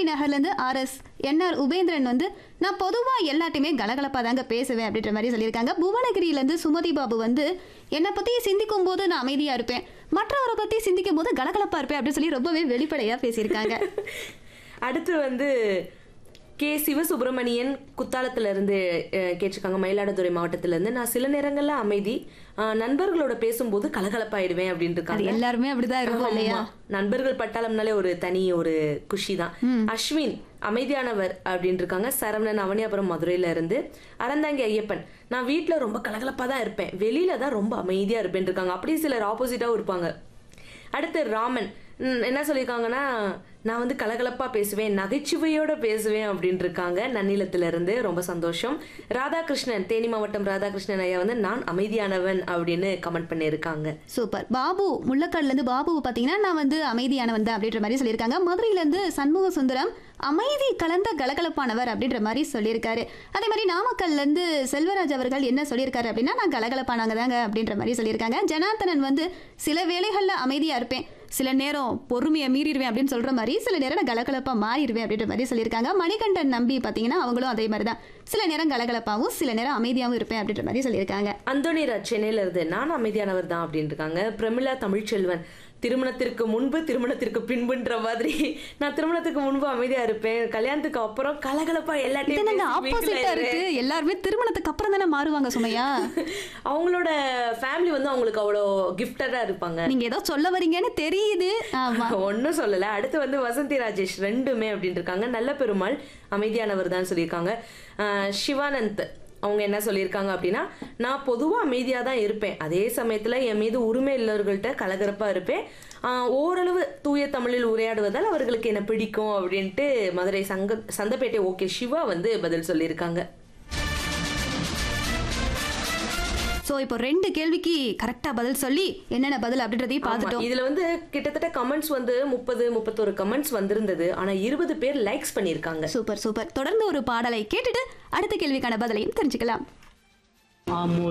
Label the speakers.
Speaker 1: நகர்ல இருந்து R S NR Upendran வந்து நான் பொதுவா எல்லாத்தையுமே கலகலப்பா தாங்க பேசுவேன் அப்படின்ற மாதிரி சொல்லியிருக்காங்க புவனகிரியில இருந்து சுமதி பாபு வந்து என்னை பத்தி சிந்திக்கும் போது நான் அமைதியா இருப்பேன் மற்றவரை பத்தி சிந்திக்கும் போது கலகலப்பா இருப்பேன் அப்படின்னு சொல்லி ரொம்பவே வெளிப்படையா பேசியிருக்காங்க
Speaker 2: அடுத்து வந்து கே சிவசுப்பிரமணியன் குத்தாலத்துல இருந்து அஹ், கேட்டிருக்காங்க மயிலாடுதுறை மாவட்டத்துல இருந்து நான் சில நேரங்கள்ல அமைதி அஹ், நண்பர்களோட பேசும்போது கலகலப்பாயிடுவேன் அப்படின்னு
Speaker 1: அது
Speaker 2: இருக்காங்க
Speaker 1: எல்லாருமே அப்படிதான் இருக்கும் இல்லையா
Speaker 2: ஆமா. நண்பர்கள் பட்டாளம்னாலே ஒரு தனி ஒரு குஷி தான் அஸ்வின் அமைதியானவர் அப்படின்னு இருக்காங்க சரவணன் அவனியாபுரம் மதுரையில இருந்து அறந்தாங்கி ஐயப்பன் நான் வீட்ல ரொம்ப கலகலப்பா தான் இருப்பேன் வெளியில தான் ரொம்ப அமைதியா இருப்பேன் இருக்காங்க அப்படியே சிலர் ஆப்போசிட்டாவும் இருப்பாங்க அடுத்து ராமன் ம், என்ன சொல்லியிருக்காங்கன்னா நான் வந்து கலகலப்பா பேசுவேன் நகைச்சுவையோட பேசுவேன் அப்படின்னு இருக்காங்க நன்னிலத்துல இருந்து ரொம்ப சந்தோஷம் ராதாகிருஷ்ணன் தேனி மாவட்டம் ராதாகிருஷ்ணன் ஐயா வந்து நான் அமைதியானவன் அப்படின்னு கமெண்ட் பண்ணியிருக்காங்க
Speaker 1: சூப்பர் பாபு முள்ளக்காடுல இருந்து பாபு பாத்தீங்கன்னா நான் வந்து அமைதியானவன் தான் அப்படின்ற மாதிரி சொல்லியிருக்காங்க மதுரையில இருந்து சண்முக சுந்தரம் அமைதி கலந்த கலகலப்பானவர் அப்படின்ற மாதிரி சொல்லியிருக்காரு அதே மாதிரி நாமக்கல்ல இருந்து செல்வராஜ் அவர்கள் என்ன சொல்லியிருக்காரு அப்படின்னா நான் கலகலப்பானவங்க தாங்க அப்படின்ற மாதிரி சொல்லியிருக்காங்க ஜனார்த்தனன் வந்து சில வேளைகள்ல அமைதியா இருப்பேன் சில நேரம் பொறுமையை மீறிடுவேன் அப்படின்னு சொல்ற மாதிரி சில நேரம் நான் கலகலப்பா மாறிடுவேன் அப்படின்ற மாதிரி சொல்லியிருக்காங்க மணிகண்டன் நம்பி பாத்தீங்கன்னா அவங்களும் அதே மாதிரி தான் சில நேரம் கலகலப்பாவும் சில நேரம் அமைதியாவும் இருப்பேன் அப்படின்ற மாதிரி சொல்லியிருக்காங்க
Speaker 2: அந்தோனிராஜ் சென்னையில இருந்து நான் அமைதியானவர் தான் அப்படின்னு இருக்காங்க பிரமிளா தமிழ்ச்செல்வன் திருமணத்திற்கு முன்பு திருமணத்திற்கு பின்புன்ற மாதிரி நான் திருமணத்துக்கு முன்பு அமைதியா இருப்பேன் கல்யாணத்துக்கு அப்புறம் கலகலப்பா எல்லாத்தையும்
Speaker 1: என்னங்க
Speaker 2: பேசி வீட்டுல
Speaker 1: ஆப்போசிட்டா
Speaker 2: இரு.
Speaker 1: இருக்கு எல்லாருமே திருமணத்துக்கு அப்புறம் தானே மாறுவாங்க சுமையா
Speaker 2: அவங்களோட ஃபேமிலி வந்து அவங்களுக்கு அவ்வளோ கிஃப்டடா இருப்பாங்க
Speaker 1: நீங்க ஏதோ சொல்ல வரீங்கன்னு தெரியுது ஆமா
Speaker 2: ஒன்றும் சொல்லல அடுத்து வந்து வசந்தி ராஜேஷ் ரெண்டுமே அப்படின்னு இருக்காங்க நல்ல பெருமாள் அமைதியானவர் தான் சொல்லியிருக்காங்க ஆஹ் சிவானந்த் அவங்க என்ன சொல்லியிருக்காங்க அப்படின்னா நான் பொதுவாக அமைதியாக தான் இருப்பேன் அதே சமயத்தில் என் மீது உரிமை இல்லவர்கள்ட்ட கலகரப்பாக இருப்பேன் ஆஹ் ஓரளவு தூய தமிழில் உரையாடுவதால் அவர்களுக்கு என்ன பிடிக்கும் அப்படின்ட்டு மதுரை சங்க சந்தப்பேட்டை ஓகே சிவா வந்து பதில் சொல்லியிருக்காங்க
Speaker 1: சோ இப்போ ரெண்டு கேள்விக்கு கரெக்டா பதில் சொல்லி என்னென்ன பதில் அப்படின்றதையும்
Speaker 2: ஆமா,
Speaker 1: பார்த்துட்டோம்
Speaker 2: இதுல வந்து கிட்டத்தட்ட கமெண்ட்ஸ் வந்து முப்பது முப்பத்தொரு கமெண்ட்ஸ் வந்திருந்தது ஆனா இருபது பேர் லைக்ஸ் பண்ணியிருக்காங்க
Speaker 1: சூப்பர் சூப்பர் தொடர்ந்து ஒரு பாடலை கேட்டுட்டு அடுத்த கேள்விக்கான பதிலையும் தெரிஞ்சுக்கலாம்